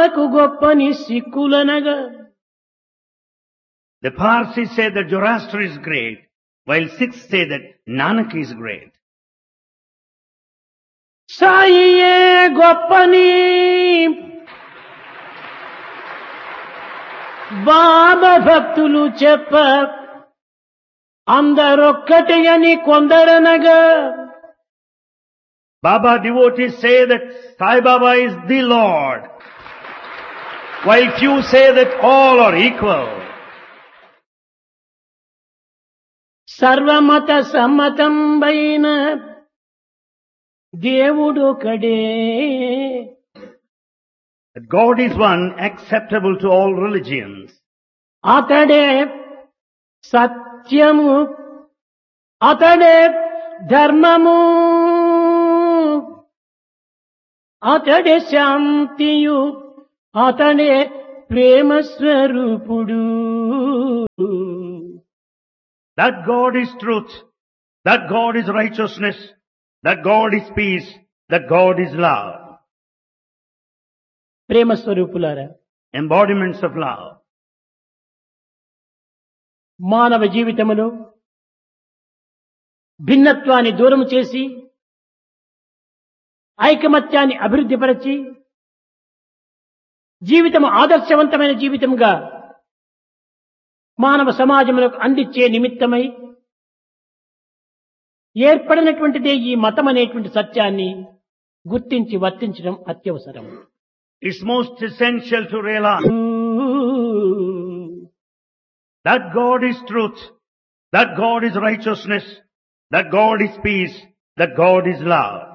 నానకు గొప్పని సిక్కులనగా The Parsis say that Zoroaster is great, while Sikhs say that Nanak is great. సాయియే గొప్పని బాబా భక్తులు చెప్ప అందరొక్కటి అని కొందరనగా Baba devotees say that Sai Baba is the Lord, while few say that all are equal. సర్వమత సమ్మతం పైన దేవుడు కడే That God is one acceptable to all religions. అతడే సత్యము అతడే ధర్మము అతడే శాంతియు అతడే ప్రేమ స్వరూపుడు That God is truth. That God is righteousness. That God is peace. That God is love. ప్రేమ స్వరూపులారా Embodiments of love. మానవ జీవితములో భిన్నత్వాన్ని దూరం చేసి ఐకమత్యాన్ని అభివృద్ధిపరచి జీవితం ఆదర్శవంతమైన జీవితంగా మానవ సమాజములకు అందించే నిమిత్తమై ఏర్పడినటువంటిదే ఈ మతం అనేటువంటి సత్యాన్ని గుర్తించి వర్తించడం అత్యవసరం It's most essential to realize that God is truth. That God is righteousness. That God is peace. That God is love.